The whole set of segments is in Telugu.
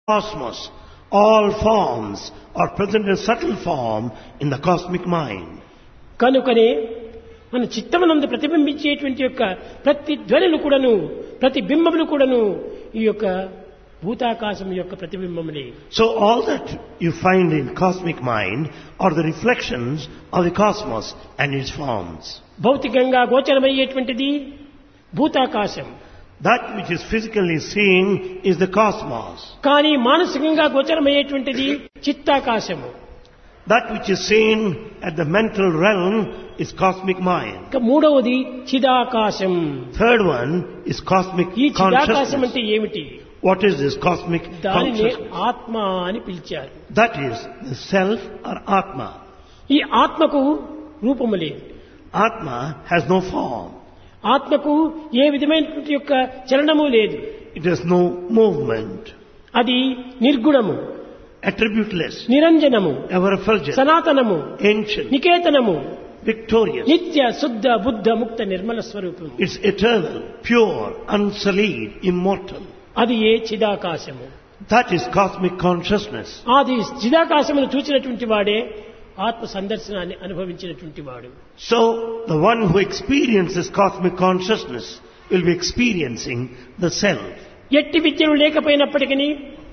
cosmos. All forms are present in subtle form in the cosmic mind. కనుకనే మన చిత్తమనందు ప్రతిబింబించేటువంటి యొక్క ప్రతి ధ్వనులు కూడాను ప్రతి బింబములు కూడాను ఈ యొక్క భూతాకాశం యొక్క ప్రతిబింబములే So all that you find in cosmic mind are the reflections of the cosmos and its forms. భౌతికంగా గోచరమయ్యేటువంటిది భూతాకాశం That which is physically seen is the cosmos. కానీ మానసికంగా గోచరమయ్యేటువంటిది చిత్తాకాశము That which is seen at the mental realm is cosmic mind. ఇక మూడవది చిదాకాశం Third one is cosmic ఈ చిదాకాశం consciousness. అంటే ఏమిటి What is this cosmic దానిని consciousness? ఆత్మ అని పిలిచారు That is the self or Atma. ఈ ఆత్మకు రూపము లేదు Atma has no form. ఆత్మకు ఏ విధమైనటువంటి యొక్క చలనము లేదు It has no movement. అది నిర్గుణము Attributeless. నిరంజనము Ever effulgent. సనాతనము Ancient. నికేతనము Victorious. నిత్య శుద్ధ బుద్ధ ముక్త నిర్మల స్వరూపము It's eternal, pure, unsullied, immortal. అది ఏ చిదాకాశము That is cosmic consciousness. అది చిదాకాశమును చూచినటువంటి వాడే ఆత్మ సందర్శనాన్ని అనుభవించినటువంటి వాడు So, the one who experiences cosmic consciousness will be experiencing the self. ఎట్టి విద్యలు లేకపోయినప్పటికీ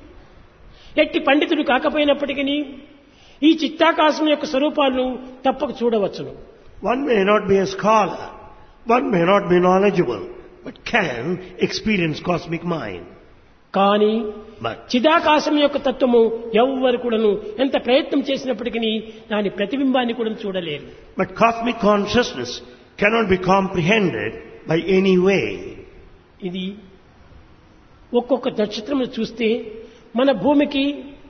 ఎట్టి పండితుడు కాకపోయినప్పటికీ ఈ చిత్తాకాశం యొక్క స్వరూపాలను తప్పక చూడవచ్చును One may not be a scholar, one may not be knowledgeable, but can experience cosmic mind. కానీ But చిదాకాశం యొక్క తత్వము ఎవ్వరు కూడాను ఎంత ప్రయత్నం చేసినప్పటికీ దాని ప్రతిబింబాన్ని కూడా చూడలేరు But cosmic consciousness cannot be comprehended by any way. ఇది ఒక్కొక్క నక్షత్రమును చూస్తే మన భూమికి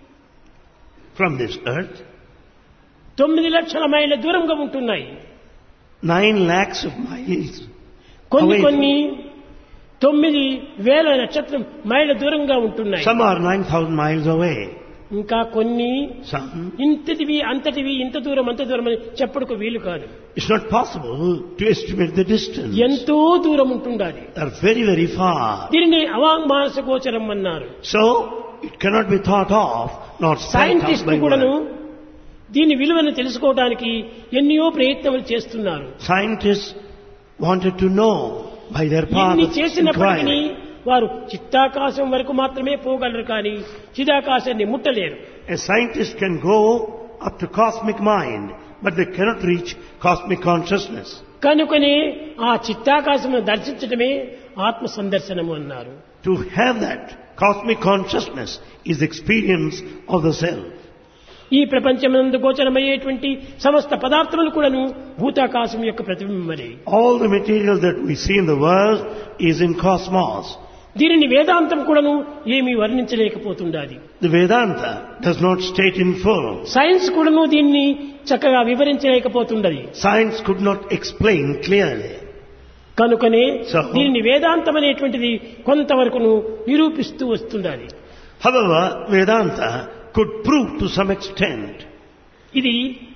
From this earth, తొమ్మిది లక్షల మైళ్ళ దూరంగా ఉంటున్నాయి nine lakhs of miles కొన్ని away. కొన్ని తొమ్మిది వేల నక్షత్రం మైళ్ళ దూరంగా ఉంటున్నాయి Some are 9,000 miles away. ఇంకా కొన్ని Some, ఇంతటివి అంతటివి ఇంత దూరం అంత దూరం అని చెప్పుడుకు వీలు కాదు it's not possible to estimate the distance. ఎంతో దూరం ఉంటుండాలి They are very, very far. దీనిని అవాంగ్మానస గోచరం అన్నారు So, it cannot be thought of, nor spelt out scientist by కూడాను word. దీని విలువను తెలుసుకోవడానికి ఎన్నో ప్రయత్నములు చేస్తున్నారు Scientists wanted to know by their path ఇన్ని of చేసినప్పటికీ inquiry. వారు చిత్తాకాశం వరకు మాత్రమే పోగలరు కానీ చిదాకాశాన్ని ముట్టలేరు A scientist can go up to cosmic mind, but they cannot reach cosmic consciousness. కనుకనే ఆ చిత్తాకాశమును దర్శించడమే ఆత్మ సందర్శనము అన్నారు To have that cosmic consciousness is the experience of the self. ఈ ప్రపంచమందు గోచరమయ్యేటువంటి సమస్త పదార్థములు కూడాను భూతాకాశం యొక్క ప్రతిబింబమే All the material that we see in the world is in cosmos. దీనిని వేదాంతం కూడాను ఏమీ వర్ణించలేకపోతుండాలి The Vedanta does not state in full. Science కూడాను దీన్ని చక్కగా వివరించలేకపోతుండది Science could not explain clearly. కనుకనే So- దీనిని వేదాంతం అనేటువంటిది కొంతవరకును నిరూపిస్తూ వస్తుండాలి However, Vedanta could prove to some extent ఇది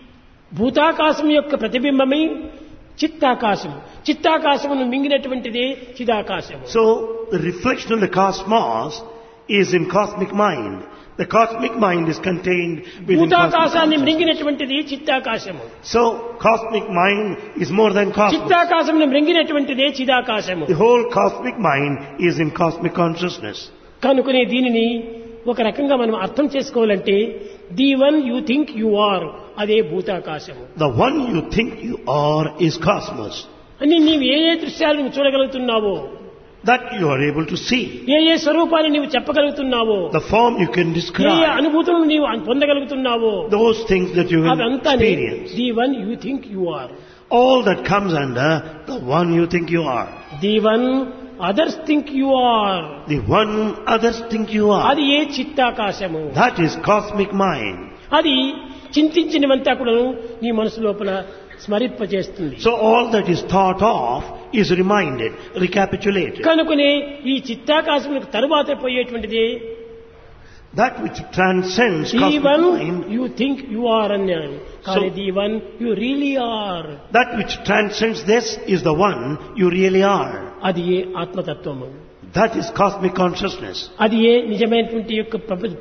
భూతాకాశం యొక్క ప్రతిబింబమై చిత్తాకాశం చిత్తాకాశమును మింగినటువంటిదే చిదాకాశము So, the reflection of the cosmos is in cosmic mind. The cosmic mind is contained within cosmic భూతాకాశాన్ని consciousness. మృంగినటువంటిది చిత్తాకాశము So, cosmic mind is more than cosmic. చిత్తాకాశమును మృంగినటువంటిదే చిదాకాశము The whole cosmic mind is in cosmic consciousness. కనుకనే దీనిని ఒక రకంగా మనం అర్థం చేసుకోవాలంటే the one you think you are అదే భూతాకాశము The one you think you are is cosmos. అని నీవు ఏ ఏ దృశ్యాలు నువ్వు చూడగలుగుతున్నావో That you are able to see. ఏ ఏ స్వరూపాన్ని నీవు చెప్పగలుగుతున్నావో The form you can A A describe. అనుభూతులను నీవు పొందగలుగుతున్నావో Those things that you will అదంతా experience. The one you think you are All that comes under the one you think you are. The one others think you are The one others think you are. అది ఏ చిత్తాకాశము That is cosmic mind. అది చింతించినవంతా కూడా నీ మనసు లోపల స్మరింపజేస్తుంది So all that is thought of is reminded, recapitulated. కనుకనే ఈ చిత్తాకాశములకు తరువాత పోయేటువంటిది That which transcends the cosmic one mind, you think you are అన్నాను కానీ So- the one you really are that which transcends this is the one you really are. అది ఏ ఆత్మతత్వము That is cosmic consciousness. అది ఏ నిజమైనటువంటి యొక్క ప్రప-